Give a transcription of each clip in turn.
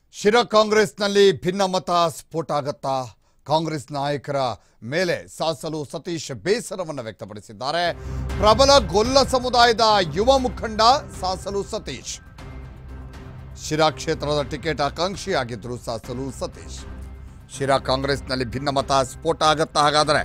ಶಿರ ಕಾಂಗ್ರೆಸ್ನಲ್ಲಿ ಭಿನ್ನಮತ ಸ್ಫೋಟ ಆಗತ್ತಾ ಕಾಂಗ್ರೆಸ್ ನಾಯಕರ ಮೇಲೆ ಸಾಸಲು ಸತೀಶ್ ಬೇಸರವನ್ನು ವ್ಯಕ್ತಪಡಿಸಿದ್ದಾರೆ ಪ್ರಬಲ ಗೊಲ್ಲ ಸಮುದಾಯದ ಯುವ ಮುಖಂಡ ಸಾಸಲು ಸತೀಶ್ ಶಿರಾ ಕ್ಷೇತ್ರದ ಟಿಕೆಟ್ ಆಕಾಂಕ್ಷಿಯಾಗಿದ್ರು ಸಾಸಲು ಸತೀಶ್ ಶಿರಾ ಕಾಂಗ್ರೆಸ್ನಲ್ಲಿ ಭಿನ್ನಮತ ಸ್ಫೋಟ ಆಗತ್ತಾ ಹಾಗಾದರೆ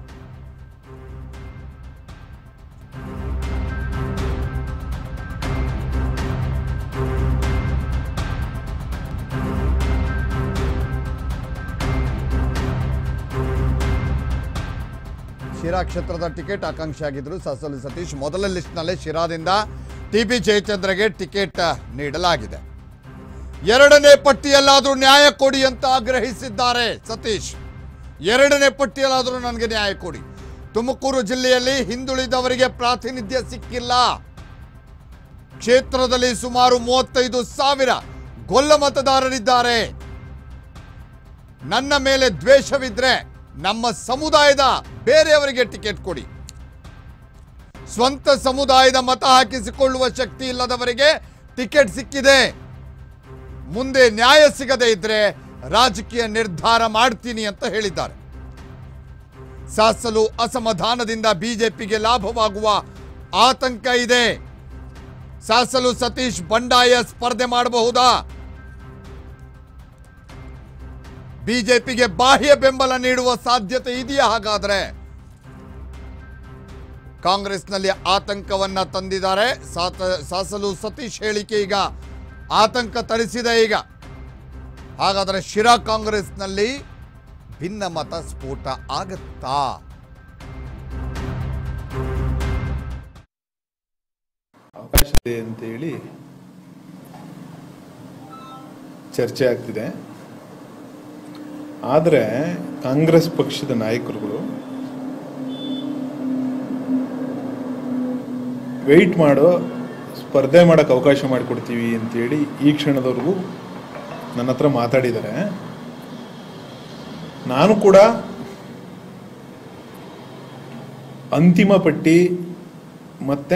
ಶಿರಾ ಕ್ಷೇತ್ರದ ಟಿಕೆಟ್ ಆಕಾಂಕ್ಷಿಯಾಗಿದ್ದರು ಸಾಸಲು ಸತೀಶ್ ಮೊದಲ ಲಿಸ್ಟ್ನಲ್ಲೇ ಶಿರಾದಿಂದ ಟಿ ಬಿ ಜಯಚಂದ್ರಗೆ ಟಿಕೆಟ್ ನೀಡಲಾಗಿದೆ ಎರಡನೇ ಪಟ್ಟಿಯಲ್ಲಾದರೂ ನ್ಯಾಯ ಕೊಡಿ ಅಂತ ಆಗ್ರಹಿಸಿದ್ದಾರೆ ಸತೀಶ್ ಎರಡನೇ ಪಟ್ಟಿಯಲ್ಲಾದರೂ ನನಗೆ ನ್ಯಾಯ ಕೊಡಿ ತುಮಕೂರು ಜಿಲ್ಲೆಯಲ್ಲಿ ಹಿಂದುಳಿದವರಿಗೆ ಪ್ರಾತಿನಿಧ್ಯ ಸಿಕ್ಕಿಲ್ಲ ಕ್ಷೇತ್ರದಲ್ಲಿ ಸುಮಾರು ಮೂವತ್ತೈದು ಸಾವಿರ ಗೊಲ್ಲ ಮತದಾರರಿದ್ದಾರೆ ನನ್ನ ಮೇಲೆ ದ್ವೇಷವಿದ್ರೆ ನಮ್ಮ ಸಮುದಾಯದ ಬೇರೆಯವರಿಗೆ ಟಿಕೆಟ್ ಕೊಡಿ ಸ್ವಂತ ಸಮುದಾಯದ ಮತ ಹಾಕಿಸಿಕೊಳ್ಳುವ ಶಕ್ತಿ ಇಲ್ಲದವರಿಗೆ ಟಿಕೆಟ್ ಸಿಕ್ಕಿದೆ ಮುಂದೆ ನ್ಯಾಯ ಸಿಗದೇ ಇದ್ರೆ ರಾಜಕೀಯ ನಿರ್ಧಾರ ಮಾಡ್ತೀನಿ ಅಂತ ಹೇಳಿದ್ದಾರೆ ಸಾಸಲು ಅಸಮಾಧಾನದಿಂದ ಬಿಜೆಪಿಗೆ ಲಾಭವಾಗುವ ಆತಂಕ ಇದೆ ಸಾಸಲು ಸತೀಶ್ ಬಂಡಾಯ ಸ್ಪರ್ಧೆ ಮಾಡಬಹುದಾ ಬಿಜೆಪಿಗೆ ಬಾಹ್ಯ ಬೆಂಬಲ ನೀಡುವ ಸಾಧ್ಯತೆ ಇದೆಯಾ ಹಾಗಾದ್ರೆ ಕಾಂಗ್ರೆಸ್ನಲ್ಲಿ ಆತಂಕವನ್ನ ತಂದಿದ್ದಾರೆ ಸಾತ ಸಾಸಲು ಸತೀಶ್ ಹೇಳಿಕೆ ಈಗ ಆತಂಕ ತರಿಸಿದೆ ಈಗ ಹಾಗಾದ್ರೆ ಶಿರಾ ಕಾಂಗ್ರೆಸ್ನಲ್ಲಿ ಭಿನ್ನಮತ ಸ್ಫೋಟ ಆಗತ್ತಾ ಅವಕಾಶ ಇದೆ ಅಂತೇಳಿ ಚರ್ಚೆ ಆಗ್ತಿದೆ ಆದರೆ ಕಾಂಗ್ರೆಸ್ ಪಕ್ಷದ ನಾಯಕರುಗಳು ವೆಯ್ಟ್ ಮಾಡೋ ಸ್ಪರ್ಧೆ ಮಾಡೋಕ್ಕೆ ಅವಕಾಶ ಮಾಡಿಕೊಡ್ತೀವಿ ಅಂತೇಳಿ ಈ ಕ್ಷಣದವರೆಗೂ ನನ್ನ ಹತ್ರ ಮಾತಾಡಿದ್ದಾರೆ ನಾನು ಕೂಡ ಅಂತಿಮ ಪಟ್ಟಿ ಮತ್ತು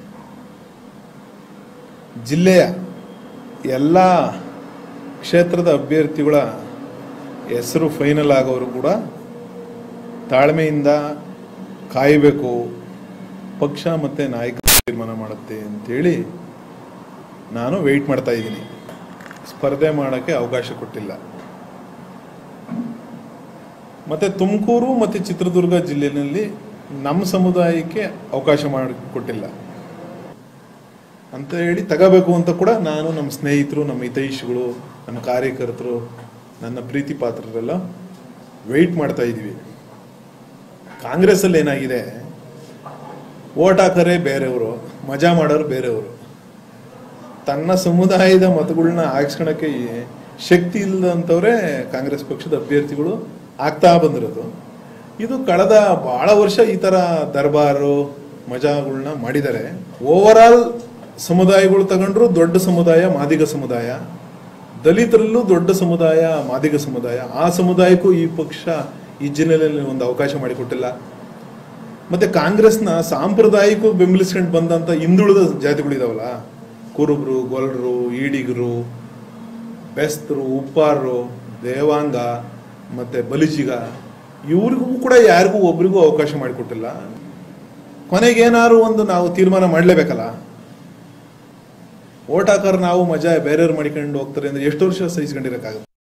ಜಿಲ್ಲೆಯ ಎಲ್ಲ ಕ್ಷೇತ್ರದ ಅಭ್ಯರ್ಥಿಗಳ ಹೆಸರು ಫೈನಲ್ ಆಗೋರು ಕೂಡ ತಾಳ್ಮೆಯಿಂದ ಕಾಯಬೇಕು ಪಕ್ಷ ಮತ್ತು ನಾಯಕ ತೀರ್ಮಾನ ಮಾಡುತ್ತೆ ಅಂತೇಳಿ ನಾನು ವೆಯ್ಟ್ ಮಾಡ್ತಾ ಇದ್ದೀನಿ ಸ್ಪರ್ಧೆ ಮಾಡೋಕ್ಕೆ ಅವಕಾಶ ಕೊಟ್ಟಿಲ್ಲ ಮತ್ತು ತುಮಕೂರು ಮತ್ತು ಚಿತ್ರದುರ್ಗ ಜಿಲ್ಲೆಯಲ್ಲಿ ನಮ್ಮ ಸಮುದಾಯಕ್ಕೆ ಅವಕಾಶ ಮಾಡಿಕೊಟ್ಟಿಲ್ಲ ಅಂತ ಹೇಳಿ ತಗೋಬೇಕು ಅಂತ ಕೂಡ ನಾನು ನಮ್ಮ ಸ್ನೇಹಿತರು ನಮ್ಮ ಹಿತೈಷಿಗಳು ನಮ್ಮ ಕಾರ್ಯಕರ್ತರು ನನ್ನ ಪ್ರೀತಿ ಪಾತ್ರರೆಲ್ಲ ವೆಯ್ಟ್ ಮಾಡ್ತಾ ಇದ್ವಿ ಕಾಂಗ್ರೆಸ್ಸಲ್ಲಿ ಏನಾಗಿದೆ ಓಟ್ ಹಾಕರೇ ಬೇರೆಯವರು ಮಜಾ ಮಾಡೋರು ಬೇರೆಯವರು ತನ್ನ ಸಮುದಾಯದ ಮತಗಳನ್ನ ಹಾಕ್ಸ್ಕೊಳಕ್ಕೆ ಶಕ್ತಿ ಇಲ್ಲದಂಥವ್ರೆ ಕಾಂಗ್ರೆಸ್ ಪಕ್ಷದ ಅಭ್ಯರ್ಥಿಗಳು ಆಗ್ತಾ ಬಂದಿರೋದು ಇದು ಕಳೆದ ಬಹಳ ವರ್ಷ ಈ ಥರ ದರ್ಬಾರು ಮಜಾಗಳನ್ನ ಮಾಡಿದ್ದಾರೆ ಓವರ್ ಆಲ್ ಸಮುದಾಯಗಳು ತಗೊಂಡ್ರು ದೊಡ್ಡ ಸಮುದಾಯ ಮಾದಿಗ ಸಮುದಾಯ ದಲಿತರಲ್ಲೂ ದೊಡ್ಡ ಸಮುದಾಯ ಮಾದಿಗ ಸಮುದಾಯ ಆ ಸಮುದಾಯಕ್ಕೂ ಈ ಪಕ್ಷ ಈ ಜಿಲ್ಲೆಯಲ್ಲಿ ಒಂದು ಅವಕಾಶ ಮಾಡಿಕೊಟ್ಟಿಲ್ಲ ಮತ್ತೆ ಕಾಂಗ್ರೆಸ್ನ ಸಾಂಪ್ರದಾಯಿಕ ಬೆಂಬಲಿಸ್ಕೊಂಡು ಬಂದಂತ ಹಿಂದುಳಿದ ಜಾತಿಗಳಿದಾವಲ್ಲ ಕುರುಬರು ಗೊಲ್ರು ಈಡಿಗರು ಬೆಸ್ತರು ಉಪ್ಪಾರರು ದೇವಾಂಗ ಮತ್ತೆ ಬಲಿಜಿಗ ಇವ್ರಿಗೂ ಕೂಡ ಯಾರಿಗೂ ಒಬ್ರಿಗೂ ಅವಕಾಶ ಮಾಡಿಕೊಟ್ಟಿಲ್ಲ ಕೊನೆಗೇನಾದ್ರು ಒಂದು ನಾವು ತೀರ್ಮಾನ ಮಾಡಲೇಬೇಕಲ್ಲ ಓಟ್ ಹಾಕೋರು ನಾವು ಮಜಾ ಬೇರೆಯವ್ರು ಮಾಡಿಕೊಂಡು ಹೋಗ್ತಾರೆ ಅಂದ್ರೆ ಎಷ್ಟು ವರ್ಷ ಸಹಿಸ್ಕೊಂಡಿರಕ್ಕಾಗುತ್ತೆ